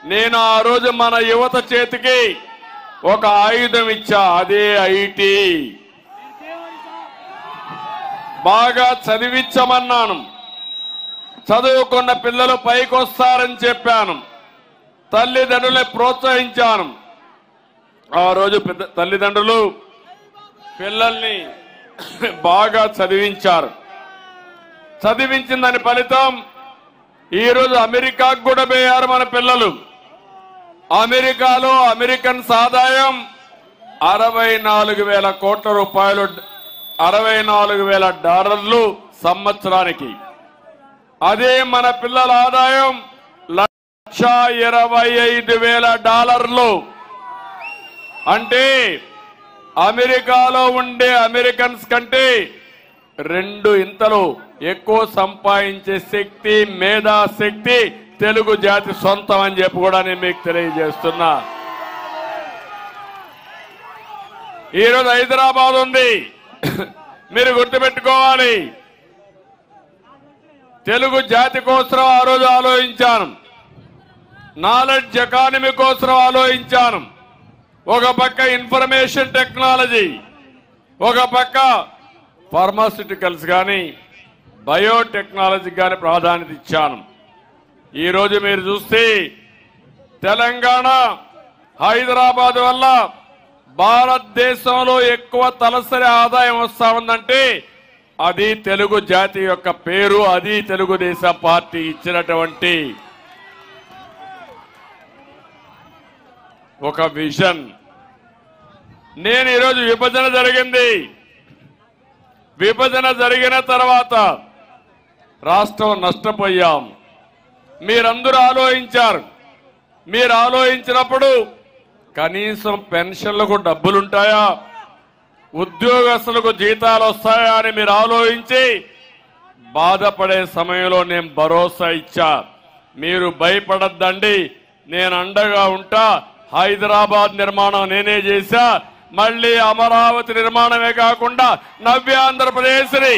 నేను ఆ రోజు మన యువత చేతికి ఒక ఆయుధం ఇచ్చా అదే ఐటీ బాగా చదివించమన్నాను చదువుకున్న పిల్లలు పైకొస్తారని చెప్పాను తల్లిదండ్రులే ప్రోత్సహించాను ఆ రోజు పెద్ద తల్లిదండ్రులు పిల్లల్ని బాగా చదివించారు చదివించిన దాని ఫలితం ఈరోజు అమెరికాకు కూడా పోయారు మన పిల్లలు అమెరికాలో అమెరికన్స్ ఆదాయం అరవై నాలుగు వేల కోట్ల రూపాయలు అరవై నాలుగు వేల డాలర్లు సంవత్సరానికి అదే మన పిల్లల ఆదాయం లక్ష ఇరవై ఐదు వేల డాలర్లు అంటే అమెరికాలో ఉండే అమెరికన్స్ కంటే రెండు ఇంతలు ఎక్కువ సంపాదించే శక్తి మేధా శక్తి తెలుగు జాతి సొంతం అని చెప్పి కూడా నేను మీకు తెలియజేస్తున్నా ఈరోజు హైదరాబాద్ ఉంది మీరు గుర్తుపెట్టుకోవాలి తెలుగు జాతి కోసం ఆ రోజు ఆలోచించాను నాలెడ్జ్ ఎకానమీ కోసం ఆలోచించాను ఒక పక్క ఇన్ఫర్మేషన్ టెక్నాలజీ ఒక పక్క ఫార్మాస్యూటికల్స్ కానీ బయోటెక్నాలజీ కానీ ప్రాధాన్యత ఇచ్చాను ఈరోజు మీరు చూస్తే తెలంగాణ హైదరాబాద్ వల్ల భారతదేశంలో ఎక్కువ తలసరి ఆదాయం వస్తా ఉందంటే అది తెలుగు జాతి యొక్క పేరు అది తెలుగుదేశం పార్టీ ఇచ్చినటువంటి ఒక విజన్ నేను ఈరోజు విభజన జరిగింది విభజన జరిగిన తర్వాత రాష్ట్రం నష్టపోయాం మీరందరూ ఆలోచించారు మీరు ఆలోచించినప్పుడు కనీసం పెన్షన్లకు డబ్బులుంటాయా ఉద్యోగస్తులకు జీతాలు వస్తాయా అని మీరు ఆలోచించి బాధపడే సమయంలో నేను భరోసా ఇచ్చా మీరు భయపడద్దండి నేను అండగా ఉంటా హైదరాబాద్ నిర్మాణం నేనే చేశా మళ్ళీ అమరావతి నిర్మాణమే కాకుండా నవ్య ఆంధ్రప్రదేశ్ని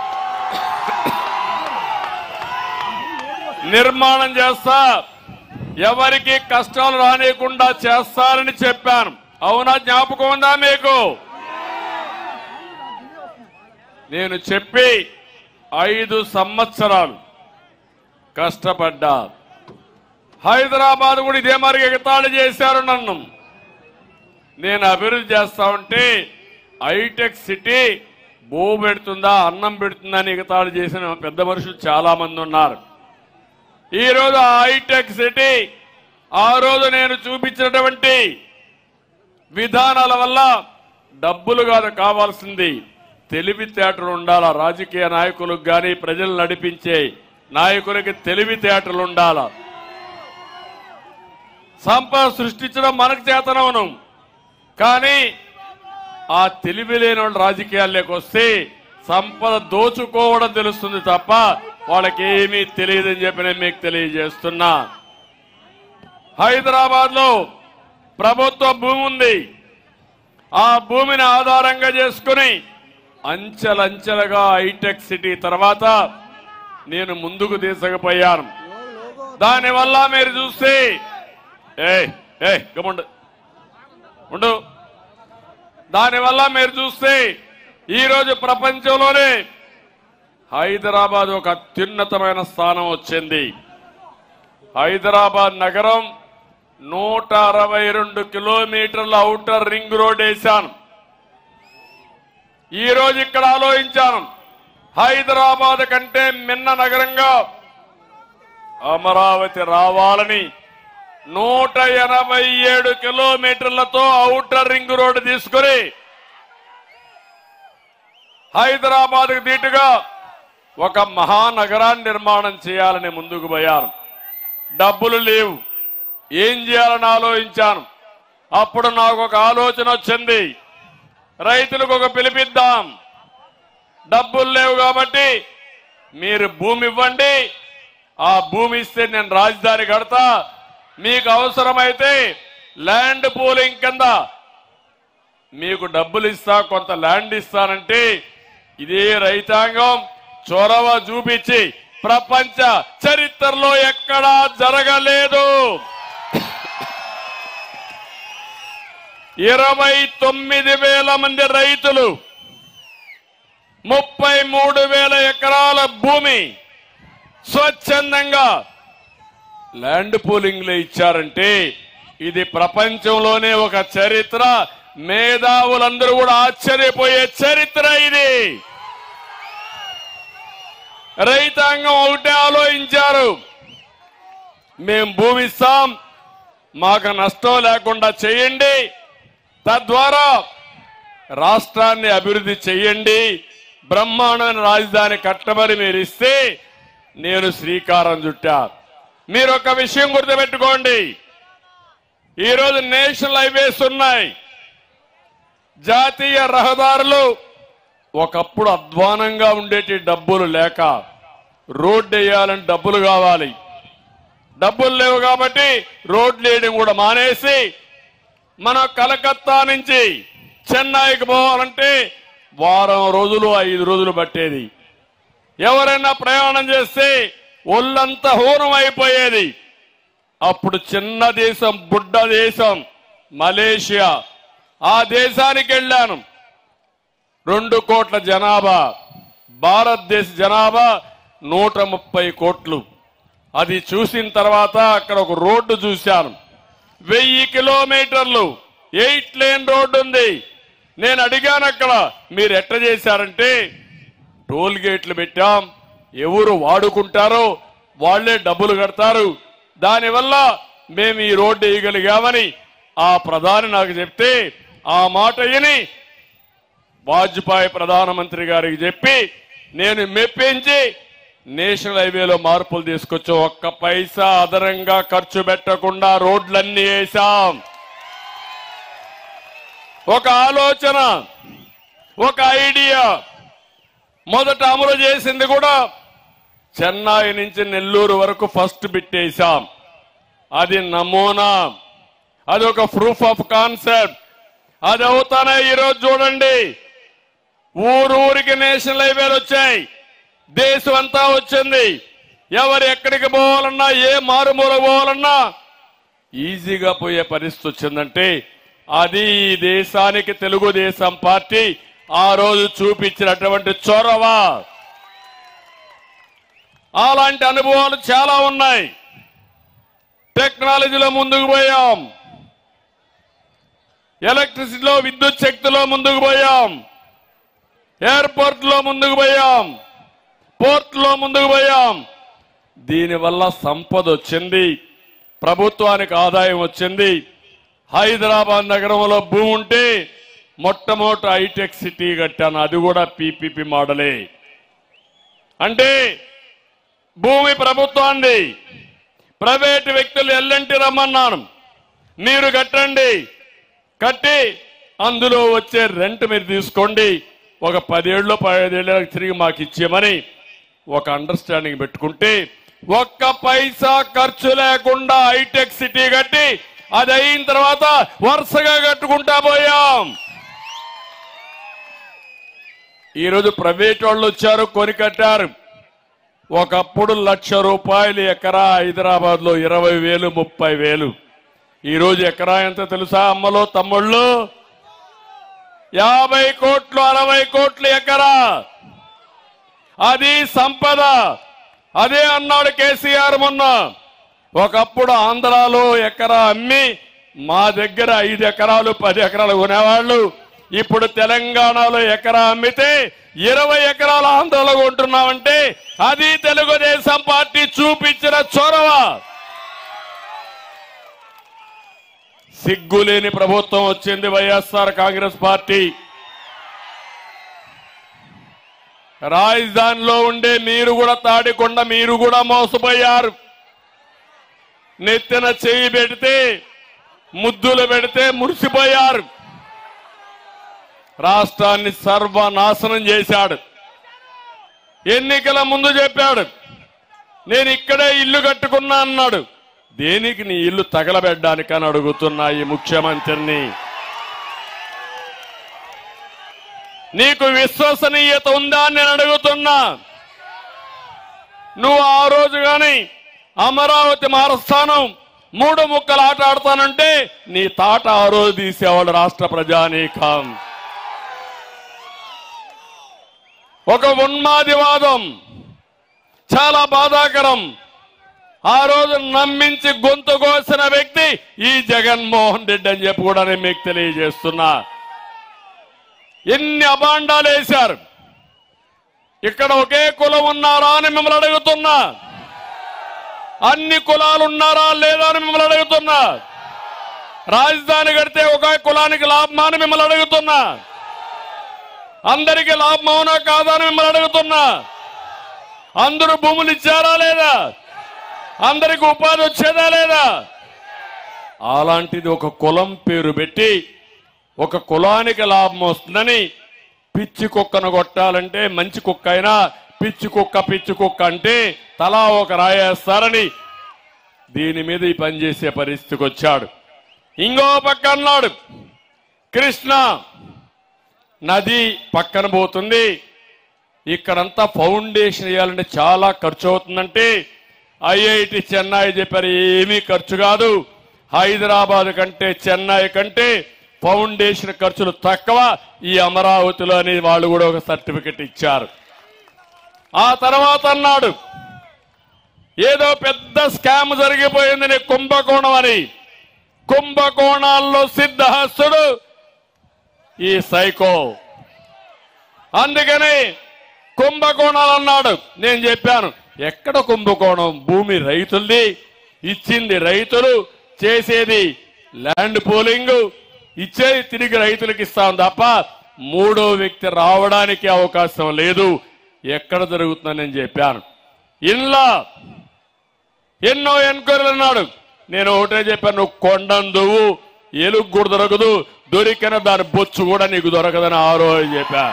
నిర్మాణం చేస్తా ఎవరికి కష్టాలు రానియకుండా చేస్తారని చెప్పాను అవునా జ్ఞాపకం ఉందా మీకు నేను చెప్పి ఐదు సంవత్సరాలు కష్టపడ్డా హైదరాబాద్ కూడా ఇదే మరి ఎగతాళి చేశారు నన్ను నేను అభివృద్ధి చేస్తా ఉంటే హైటెక్ సిటీ భూ పెడుతుందా అన్నం పెడుతుందా అని ఎగతాళి చేసిన పెద్ద మనుషులు చాలా మంది ఉన్నారు ఈ రోజు ఆ హైటెక్ సిటీ ఆ రోజు నేను చూపించినటువంటి విధానాల వల్ల డబ్బులు కాదు కావాల్సింది తెలివితేటలు ఉండాలా రాజకీయ నాయకులకు గాని ప్రజలు నడిపించే నాయకులకి తెలివితేటలు ఉండాలా సంపద సృష్టించడం మనకు చేతనవును కానీ ఆ తెలివి లేని వాళ్ళు రాజకీయాల్లోకి వస్తే సంపద దోచుకోవడం తెలుస్తుంది తప్ప వాళ్ళకి ఏమీ తెలియదని చెప్పి నేను మీకు తెలియజేస్తున్నా హైదరాబాద్ లో ప్రభుత్వ భూమి ఉంది ఆ భూమిని ఆధారంగా చేసుకుని అంచెలంచెలుగా హైటెక్ సిటీ తర్వాత నేను ముందుకు తీసుకుపోయాను దానివల్ల మీరు చూస్తే ఏ ఏ గమ్ముండు ఉండు దానివల్ల మీరు చూస్తే ఈరోజు ప్రపంచంలోనే హైదరాబాద్ ఒక అత్యున్నతమైన స్థానం వచ్చింది హైదరాబాద్ నగరం నూట అరవై రెండు కిలోమీటర్ల ఔటర్ రింగ్ రోడ్ వేశాను ఈ రోజు ఇక్కడ ఆలోచించాను హైదరాబాద్ కంటే మిన్న నగరంగా అమరావతి రావాలని నూట ఎనభై ఏడు కిలోమీటర్లతో ఔటర్ రింగ్ రోడ్డు తీసుకుని హైదరాబాద్ కు దీటుగా ఒక మహానగరాన్ని నిర్మాణం చేయాలని ముందుకు పోయాను డబ్బులు లేవు ఏం చేయాలని ఆలోచించాను అప్పుడు నాకు ఒక ఆలోచన వచ్చింది రైతులకు ఒక పిలిపిద్దాం డబ్బులు లేవు కాబట్టి మీరు భూమి ఇవ్వండి ఆ భూమి ఇస్తే నేను రాజధాని కడతా మీకు అవసరమైతే ల్యాండ్ పూలింగ్ కింద మీకు డబ్బులు ఇస్తా కొంత ల్యాండ్ ఇస్తానంటే ఇదే రైతాంగం చొరవ చూపించి ప్రపంచ చరిత్రలో ఎక్కడా జరగలేదు ఇరవై తొమ్మిది వేల మంది రైతులు ముప్పై మూడు వేల ఎకరాల భూమి స్వచ్ఛందంగా ల్యాండ్ పూలింగ్ లో ఇచ్చారంటే ఇది ప్రపంచంలోనే ఒక చరిత్ర మేధావులందరూ కూడా ఆశ్చర్యపోయే చరిత్ర ఇది రైతాంగం ఒకటే ఆలోచించారు మేం భూమి ఇస్తాం మాకు నష్టం లేకుండా చేయండి తద్వారా రాష్ట్రాన్ని అభివృద్ధి చేయండి బ్రహ్మాండమైన రాజధాని కట్టమని మీరు ఇస్తే నేను శ్రీకారం చుట్టా మీరు ఒక విషయం గుర్తుపెట్టుకోండి ఈరోజు నేషనల్ హైవేస్ ఉన్నాయి జాతీయ రహదారులు ఒకప్పుడు అధ్వానంగా ఉండేటి డబ్బులు లేక రోడ్డు వేయాలని డబ్బులు కావాలి డబ్బులు లేవు కాబట్టి రోడ్లు వేయడం కూడా మానేసి మన కలకత్తా నుంచి చెన్నైకి పోవాలంటే వారం రోజులు ఐదు రోజులు పట్టేది ఎవరైనా ప్రయాణం చేస్తే ఒళ్ళంతా హూనం అయిపోయేది అప్పుడు చిన్న దేశం బుడ్డ దేశం మలేషియా ఆ దేశానికి వెళ్ళాను రెండు కోట్ల జనాభా భారతదేశ జనాభా నూట ముప్పై కోట్లు అది చూసిన తర్వాత అక్కడ ఒక రోడ్డు చూశాను వెయ్యి కిలోమీటర్లు ఎయిట్ లేన్ రోడ్డు ఉంది నేను అడిగాను అక్కడ మీరు ఎట్ట చేశారంటే టోల్ గేట్లు పెట్టాం ఎవరు వాడుకుంటారో వాళ్లే డబ్బులు కడతారు దానివల్ల మేము ఈ రోడ్డు వేయగలిగామని ఆ ప్రధాని నాకు చెప్తే ఆ మాట విని వాజ్పేయి ప్రధానమంత్రి గారికి చెప్పి నేను మెప్పించి నేషనల్ హైవేలో మార్పులు తీసుకొచ్చి ఒక్క పైసా అదనంగా ఖర్చు పెట్టకుండా రోడ్లన్నీ వేశాం ఒక ఆలోచన ఒక ఐడియా మొదట అమలు చేసింది కూడా చెన్నై నుంచి నెల్లూరు వరకు ఫస్ట్ బిట్టేశాం అది నమూనా అది ఒక ప్రూఫ్ ఆఫ్ కాన్సెప్ట్ అది అవుతానే ఈరోజు చూడండి ఊరూరికి నేషనల్ హైవేలు వచ్చాయి దేశం అంతా వచ్చింది ఎవరు ఎక్కడికి పోవాలన్నా ఏ మారుమూల పోవాలన్నా ఈజీగా పోయే పరిస్థితి వచ్చిందంటే అది ఈ దేశానికి తెలుగుదేశం పార్టీ ఆ రోజు చూపించినటువంటి చొరవ అలాంటి అనుభవాలు చాలా ఉన్నాయి టెక్నాలజీలో ముందుకు పోయాం ఎలక్ట్రిసిటీలో విద్యుత్ శక్తిలో ముందుకు పోయాం ఎయిర్పోర్ట్ లో ముందుకు పోయాం పోర్ట్ లో ముందుకు పోయాం దీనివల్ల సంపద వచ్చింది ప్రభుత్వానికి ఆదాయం వచ్చింది హైదరాబాద్ నగరంలో భూమి ఉంటే మొట్టమొదటి హైటెక్ సిటీ కట్టాను అది కూడా పీపీపీ మోడలే అంటే భూమి ప్రభుత్వాన్ని ప్రైవేటు వ్యక్తులు ఎల్లంటి రమ్మన్నాను మీరు కట్టండి కట్టి అందులో వచ్చే రెంట్ మీరు తీసుకోండి ఒక పదేళ్ళు పదిహేళ్ళకి తిరిగి మాకు ఇచ్చేయమని ఒక అండర్స్టాండింగ్ పెట్టుకుంటే ఒక్క పైసా ఖర్చు లేకుండా హైటెక్ సిటీ కట్టి అది అయిన తర్వాత వరుసగా కట్టుకుంటా పోయాం ఈరోజు ప్రైవేట్ వాళ్ళు వచ్చారు కొని కట్టారు ఒకప్పుడు లక్ష రూపాయలు ఎకరా హైదరాబాద్ లో ఇరవై వేలు ముప్పై వేలు ఈ రోజు ఎకరా ఎంత తెలుసా అమ్మలో తమ్ముళ్ళు యాభై కోట్లు అరవై కోట్లు ఎకరా అది సంపద అదే అన్నాడు కేసీఆర్ మొన్న ఒకప్పుడు ఆంధ్రాలో ఎకరా అమ్మి మా దగ్గర ఐదు ఎకరాలు పది ఎకరాలు కొనేవాళ్ళు ఇప్పుడు తెలంగాణలో ఎకరా అమ్మితే ఇరవై ఎకరాలు ఆంధ్రలో కొంటున్నామంటే అది తెలుగుదేశం పార్టీ చూపించిన చొరవ సిగ్గులేని ప్రభుత్వం వచ్చింది వైఎస్ఆర్ కాంగ్రెస్ పార్టీ రాజధానిలో ఉండే మీరు కూడా తాడికొండ మీరు కూడా మోసపోయారు నెత్తిన చేయి పెడితే ముద్దులు పెడితే మురిసిపోయారు రాష్ట్రాన్ని సర్వనాశనం చేశాడు ఎన్నికల ముందు చెప్పాడు నేను ఇక్కడే ఇల్లు కట్టుకున్నా అన్నాడు దేనికి నీ ఇల్లు తగలబెట్టడానికని అడుగుతున్నా ఈ ముఖ్యమంత్రిని నీకు విశ్వసనీయత ఉందా అని నేను అడుగుతున్నా నువ్వు ఆ రోజు గాని అమరావతి మారస్థానం మూడు ముక్కలు ఆట ఆడతానంటే నీ తాట ఆ రోజు తీసేవాడు రాష్ట్ర ప్రజానీకం ఒక ఉన్మాదివాదం చాలా బాధాకరం ఆ రోజు నమ్మించి గొంతు కోసిన వ్యక్తి ఈ జగన్మోహన్ రెడ్డి అని చెప్పి కూడా నేను మీకు తెలియజేస్తున్నా ఎన్ని అభాండాలు వేశారు ఇక్కడ ఒకే కులం ఉన్నారా అని మిమ్మల్ని అడుగుతున్నా అన్ని కులాలు ఉన్నారా లేదా అని మిమ్మల్ని అడుగుతున్నా రాజధాని కడితే ఒకే కులానికి లాభమా అని మిమ్మల్ని అడుగుతున్నా అందరికీ లాభం అవునా కాదా అని మిమ్మల్ని అడుగుతున్నా అందరూ భూములు ఇచ్చారా లేదా అందరికి ఉపాధి వచ్చేదా లేదా అలాంటిది ఒక కులం పేరు పెట్టి ఒక కులానికి లాభం వస్తుందని పిచ్చి కుక్కను కొట్టాలంటే మంచి కుక్క అయినా పిచ్చి కుక్క పిచ్చి కుక్క అంటే తలా ఒక రాయేస్తారని దీని మీద ఈ పని చేసే పరిస్థితికి వచ్చాడు ఇంకో పక్క అన్నాడు కృష్ణ నది పక్కన పోతుంది ఇక్కడంతా ఫౌండేషన్ వేయాలంటే చాలా ఖర్చు అవుతుందంటే ఐఐటి చెన్నై చెప్పారు ఏమీ ఖర్చు కాదు హైదరాబాద్ కంటే చెన్నై కంటే ఫౌండేషన్ ఖర్చులు తక్కువ ఈ అమరావతిలో అని వాళ్ళు కూడా ఒక సర్టిఫికెట్ ఇచ్చారు ఆ తర్వాత అన్నాడు ఏదో పెద్ద స్కామ్ జరిగిపోయిందని కుంభకోణం అని కుంభకోణాల్లో సిద్ధహస్తుడు ఈ సైకో అందుకని కుంభకోణాలు అన్నాడు నేను చెప్పాను ఎక్కడ కుంభకోణం భూమి రైతులది ఇచ్చింది రైతులు చేసేది ల్యాండ్ పోలింగ్ ఇచ్చేది తిరిగి రైతులకు ఇస్తాం తప్ప మూడో వ్యక్తి రావడానికి అవకాశం లేదు ఎక్కడ జరుగుతుందని నేను చెప్పాను ఇంట్లో ఎన్నో ఎన్క్వైరీలు అన్నాడు నేను ఒకటే చెప్పాను నువ్వు కొండందువు ఎలుగు కూడా దొరకదు దొరికిన దాని బొచ్చు కూడా నీకు దొరకదని ఆ రోజు చెప్పా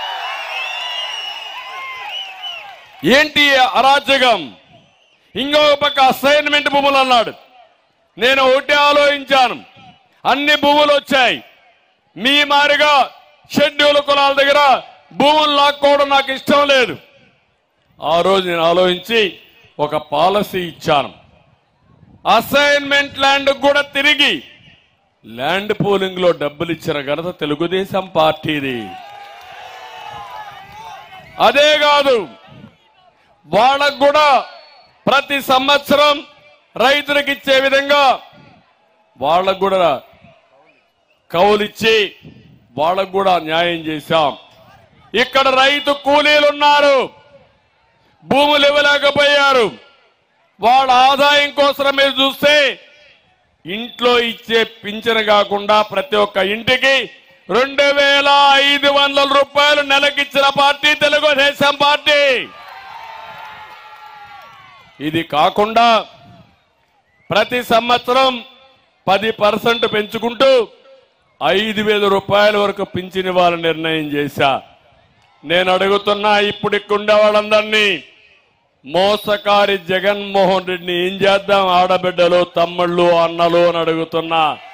ఏంటి ఈ అరాచకం ఇంకో పక్క అసైన్మెంట్ భూములు అన్నాడు నేను ఒకటే ఆలోచించాను అన్ని భూములు వచ్చాయి మీ మారిగా షెడ్యూల్ కులాల దగ్గర భూములు లాక్కోవడం నాకు ఇష్టం లేదు ఆ రోజు నేను ఆలోచించి ఒక పాలసీ ఇచ్చాను అసైన్మెంట్ ల్యాండ్ కూడా తిరిగి ల్యాండ్ పోలింగ్ లో డబ్బులు ఇచ్చిన ఘనత తెలుగుదేశం పార్టీది అదే కాదు వాళ్ళకు కూడా ప్రతి సంవత్సరం రైతులకు ఇచ్చే విధంగా వాళ్ళకు కూడా కౌలిచ్చి వాళ్ళకు కూడా న్యాయం చేశాం ఇక్కడ రైతు కూలీలు ఉన్నారు భూములు ఇవ్వలేకపోయారు వాళ్ళ ఆదాయం కోసం మీరు చూస్తే ఇంట్లో ఇచ్చే పింఛను కాకుండా ప్రతి ఒక్క ఇంటికి రెండు వేల ఐదు వందల రూపాయలు నెలకిచ్చిన పార్టీ తెలుగుదేశం పార్టీ ఇది కాకుండా ప్రతి సంవత్సరం పది పర్సెంట్ పెంచుకుంటూ ఐదు వేల రూపాయల వరకు పింఛన్ ఇవ్వాలని నిర్ణయం చేశా నేను అడుగుతున్నా ఇప్పుడు ఇక్కడుండే వాళ్ళందరినీ మోసకారి జగన్మోహన్ రెడ్డిని ఏం చేద్దాం ఆడబిడ్డలు తమ్ముళ్ళు అన్నలు అని అడుగుతున్నా